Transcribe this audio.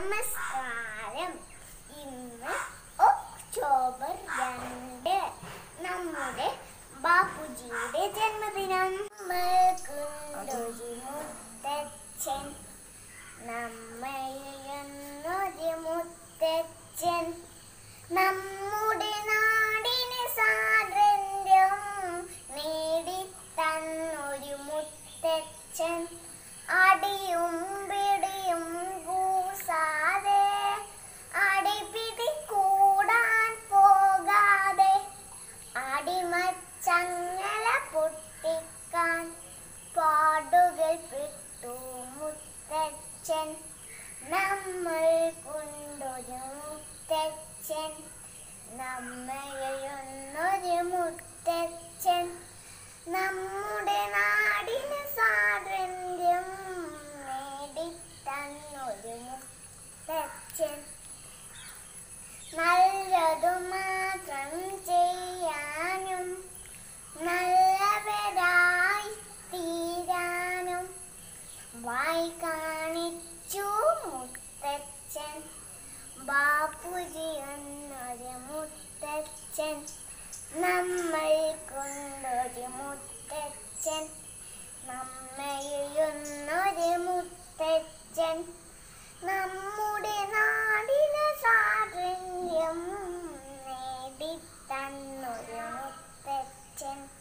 നമസ്കാരം ഇന്ന് ഒക്ടോബർ രണ്ട് നമ്മുടെ ബാപ്പുജിയുടെ ജന്മദിനം നമ്മൾക്കുണ്ടൊരു മുത്തച്ഛൻ നമ്മയൊന്നൊരു മുത്തച്ഛൻ നമ്മുടെ നാടിന് സ്വാതന്ത്ര്യം നേടിത്തന്നൊരു മുത്തച്ഛൻ അടിയും പിടിയും കൂസാതെ അടിപിടി കൂടാൻ പോകാതെ അടിമച്ചങ്ങല പൊട്ടിക്കാൻ പാടുകൾ പെട്ടു മുത്തച്ഛൻ നമ്മൾ കൊണ്ടൊരു മുത്തച്ഛൻ നമ്മയൊന്നൊരു മുത്തച്ഛൻ നമ്മുടെ നാടിന് സ്വാതന്ത്ര്യം നേടിത്തന്നൊരു മുത്തച്ഛൻ നല്ലതു മാത്രം ചെയ്യാനും നല്ലവരായി തീരാനും വായി കാണിച്ചു മുത്തച്ഛൻ ബാപ്പുജി എന്നൊരു മുത്തച്ഛൻ നമ്മൾ കൊണ്ടൊരു മുത്തച്ഛൻ നമ്മയൊന്നൊരു മുത്തച്ഛൻ നമ്മുടെ നാടിന് സ്വാതന്ത്ര്യം നേടിത്തന്നൊരു മുത്തച്ഛൻ